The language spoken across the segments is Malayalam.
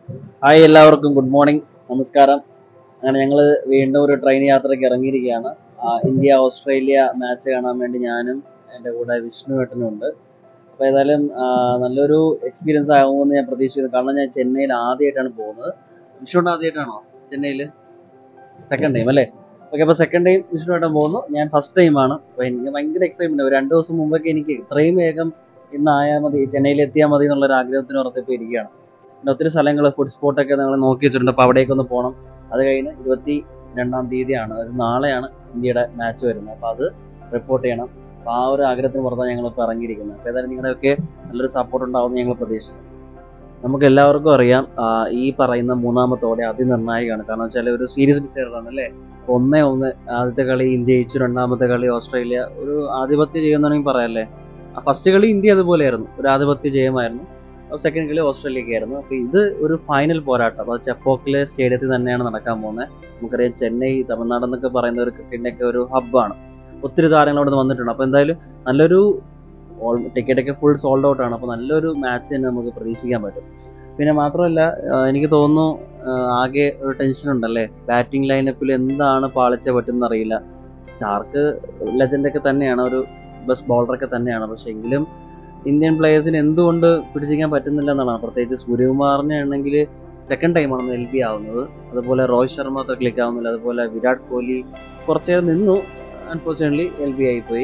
ഹായ് എല്ലാവർക്കും ഗുഡ് മോർണിംഗ് നമസ്കാരം അങ്ങനെ ഞങ്ങൾ വീണ്ടും ഒരു ട്രെയിൻ യാത്രയ്ക്ക് ഇറങ്ങിയിരിക്കുകയാണ് ആ, ഇന്ത്യ ഓസ്ട്രേലിയ മാച്ച് കാണാൻ വേണ്ടി ഞാനും എൻ്റെ കൂടെ വിഷ്ണു ഏട്ടനും ഉണ്ട് അപ്പോൾ ഏതായാലും ആ, നല്ലൊരു എക്സ്പീരിയൻസ് ആകുമെന്ന് ഞാൻ പ്രതീക്ഷിക്കുന്നു കാരണം ഞാൻ ചെന്നൈയിൽ ആദ്യമായിട്ടാണ് പോകുന്നത് വിഷ്ണുണ്ട് ആദ്യമായിട്ടാണോ ചെന്നൈയിൽ സെക്കൻഡ് ടൈം അല്ലേ ഓക്കെ അപ്പോൾ സെക്കൻഡ് ടൈം വിഷ്ണു ഏട്ടൻ പോകുന്നു ഞാൻ ഫസ്റ്റ് ടൈമാണ് അപ്പോൾ എനിക്ക് ഭയങ്കര എക്സൈറ്റ്മെൻറ്റ് ഒരു രണ്ട് ദിവസം മുമ്പൊക്കെ എനിക്ക് ഇത്രയും വേഗം ഇന്നായാൽ മതി ചെന്നൈയിൽ എത്തിയാൽ മതി എന്നുള്ളൊരു ആഗ്രഹത്തിന് പുറത്തിപ്പോൾ ഇരിക്കുകയാണ് പിന്നെ ഒത്തിരി സ്ഥലങ്ങൾ ഫുഡ് സ്പോട്ടൊക്കെ ഞങ്ങൾ നോക്കി വെച്ചിട്ടുണ്ട് അപ്പോൾ അവിടേക്ക് ഒന്ന് പോകണം അത് കഴിഞ്ഞ് ഇരുപത്തി രണ്ടാം തീയതിയാണ് അത് നാളെയാണ് ഇന്ത്യയുടെ മാച്ച് വരുന്നത് അപ്പോൾ അത് റിപ്പോർട്ട് ചെയ്യണം അപ്പോൾ ആ ഒരു ആഗ്രഹത്തിന് പുറത്താണ് ഞങ്ങൾ ഇപ്പോൾ ഇറങ്ങിയിരിക്കുന്നത് അപ്പോൾ ഏതായാലും നിങ്ങളുടെയൊക്കെ നല്ലൊരു സപ്പോർട്ട് ഉണ്ടാവുമെന്ന് ഞങ്ങൾ പ്രതീക്ഷിക്കുന്നു നമുക്ക് എല്ലാവർക്കും അറിയാം ആ, ഈ പറയുന്ന മൂന്നാമത്തോടെ അതിനിർണായകമാണ് കാരണം വെച്ചാൽ ഒരു സീരീസ് ഡിസൈഡറാണ് അല്ലേ അപ്പോൾ ഒന്നേ ഒന്ന് ആദ്യത്തെ കളി ഇന്ത്യ ജയിച്ചു രണ്ടാമത്തെ കളി ഓസ്ട്രേലിയ ഒരു ആധിപത്യ ജയം പറയാല്ലേ ഫസ്റ്റ് കളി ഇന്ത്യ അതുപോലെയായിരുന്നു ഒരു ആധിപത്യ ജയമായിരുന്നു സെക്കൻഡ് കളി ഓസ്ട്രേലിയക്കായിരുന്നു അപ്പോൾ ഇത് ഒരു ഫൈനൽ പോരാട്ടം അത് ചെപ്പോക്കിലെ സ്റ്റേഡിയത്തിൽ തന്നെയാണ് നടക്കാൻ പോകുന്നത് നമുക്കറിയാം ചെന്നൈ തമിഴ്നാട് എന്നൊക്കെ പറയുന്ന ഒരു ക്രിക്കറ്റിൻ്റെ ഒക്കെ ഒരു ഹബ്ബാണ് ഒത്തിരി താരങ്ങൾ അവിടെ നിന്ന് വന്നിട്ടുണ്ട് അപ്പോൾ എന്തായാലും നല്ലൊരു ടിക്കറ്റ് ഒക്കെ ഫുൾ സോൾഡ് ഔട്ട് ആണ് അപ്പോൾ നല്ലൊരു മാച്ച് തന്നെ നമുക്ക് പ്രതീക്ഷിക്കാൻ പറ്റും പിന്നെ മാത്രമല്ല ആ, എനിക്ക് തോന്നുന്നു ആ, ആകെ ഒരു ടെൻഷൻ ഉണ്ടല്ലേ ബാറ്റിംഗ് ലൈനപ്പിൽ എന്താണ് പാളിച്ച പറ്റുന്ന അറിയില്ല സ്റ്റാർക്ക് ലെജൻഡൊക്കെ തന്നെയാണ് ഒരു ബെസ്റ്റ് ബൗളറൊക്കെ തന്നെയാണ് പക്ഷേ എങ്കിലും ഇന്ത്യൻ പ്ലേയേഴ്സിന് എന്തുകൊണ്ട് പിടിച്ചിരിക്കാൻ പറ്റുന്നില്ല എന്നുള്ളതാണ് പ്രത്യേകിച്ച് സൂര്യകുമാറിനെ ആണെങ്കിൽ സെക്കൻഡ് ടൈമാണ് എൽ ബി ആവുന്നത് അതുപോലെ രോഹിത് ശർമ്മ അത്ര ക്ലിക്ക് ആവുന്നില്ല അതുപോലെ വിരാട് കോഹ്ലി കുറച്ച് നേരം നിന്നു അൺഫോർച്ചുനേറ്റ്ലി എൽ ബി ആയിപ്പോയി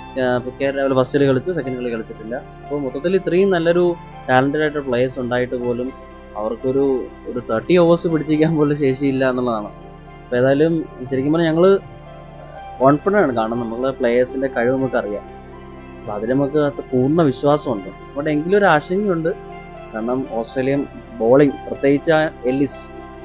കെ രാവിലെ ഫസ്റ്റിൽ കളിച്ചു സെക്കൻഡ് കളി കളിച്ചിട്ടില്ല അപ്പോൾ മൊത്തത്തിൽ ഇത്രയും നല്ലൊരു ടാലൻറ്റഡ് ആയിട്ട് പ്ലേയേഴ്സ് ഉണ്ടായിട്ട് പോലും അവർക്കൊരു ഒരു തേർട്ടി ഓവേഴ്സ് പിടിച്ചിരിക്കാൻ പോലും ശേഷിയില്ല എന്നുള്ളതാണ് അപ്പോൾ ഏതായാലും ശരിക്കും പറഞ്ഞാൽ ഞങ്ങൾ കോൺഫിഡൻ്റ് ആണ് കാരണം നമ്മളെ പ്ലേയേഴ്സിൻ്റെ കഴിവ് നമുക്കറിയാം അപ്പോൾ അതിൽ നമുക്ക് അത് പൂർണ്ണ വിശ്വാസമുണ്ട് അവിടെ എങ്കിലും ഒരു ആശങ്കയുണ്ട് കാരണം ഓസ്ട്രേലിയൻ ബോളിംഗ് പ്രത്യേകിച്ച് ആ എല്ലിസ്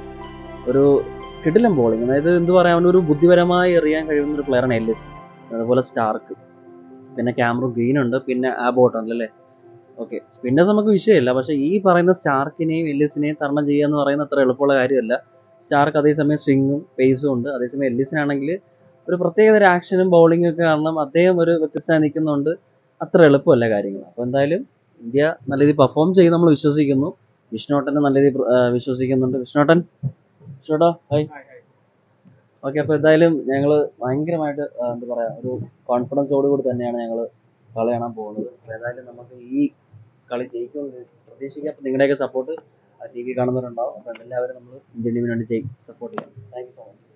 ഒരു കിടിലം ബോളിംഗ് അതായത് എന്ത് പറയാൻ ഒരു ബുദ്ധിപരമായി എറിയാൻ കഴിയുന്ന ഒരു പ്ലെയറാണ് എല്ലിസ് അതുപോലെ സ്റ്റാർക്ക് പിന്നെ ക്യാമറ ഗ്രീൻ ഉണ്ട് പിന്നെ ആബോട്ട് ഉണ്ട് അല്ലേ ഓക്കെ പിന്നെ നമുക്ക് വിഷയമില്ല പക്ഷേ ഈ പറയുന്ന സ്റ്റാർക്കിനെയും എല്ലിസിനെയും തരണം ചെയ്യുക എന്ന് പറയുന്ന അത്ര എളുപ്പമുള്ള കാര്യമല്ല സ്റ്റാർക്ക് അതേസമയം സ്വിങ്ങും പേസും ഉണ്ട് അതേസമയം എല്ലിസിനാണെങ്കിൽ ഒരു പ്രത്യേക തരം ആക്ഷനും ബൗളിംഗും ഒക്കെ കാരണം അദ്ദേഹം ഒരു വ്യത്യസ്തമായി നിൽക്കുന്നുണ്ട് അത്ര എളുപ്പമല്ല കാര്യങ്ങൾ അപ്പോൾ എന്തായാലും ഇന്ത്യ നല്ല രീതിയിൽ പെർഫോം ചെയ്യും നമ്മൾ വിശ്വസിക്കുന്നു വിഷ്ണുട്ടനെ നല്ല രീതിയിൽ ആ, വിശ്വസിക്കുന്നുണ്ട് വിഷ്ണുട്ടൻ വിഷ്ണുട്ടോ ഹായ് ഓക്കെ അപ്പോൾ എന്തായാലും ഞങ്ങൾ ഭയങ്കരമായിട്ട് ആ, എന്താ പറയുക ഒരു കോൺഫിഡൻസോട് കൂടി തന്നെയാണ് ഞങ്ങൾ കളി കാണാൻ പോകുന്നത് അപ്പോൾ ഏതായാലും നമുക്ക് ഈ കളി ജയിക്കുമെന്ന് പ്രതീക്ഷിക്കാം അപ്പോൾ നിങ്ങളുടെയൊക്കെ സപ്പോർട്ട് ടി വി കാണുന്നവരുണ്ടാവും അപ്പോൾ എല്ലാവരും നമ്മൾ ഇന്ത്യൻ ടീമിന് വേണ്ടി സപ്പോർട്ട് ചെയ്യാം താങ്ക് യു സോ മച്ച്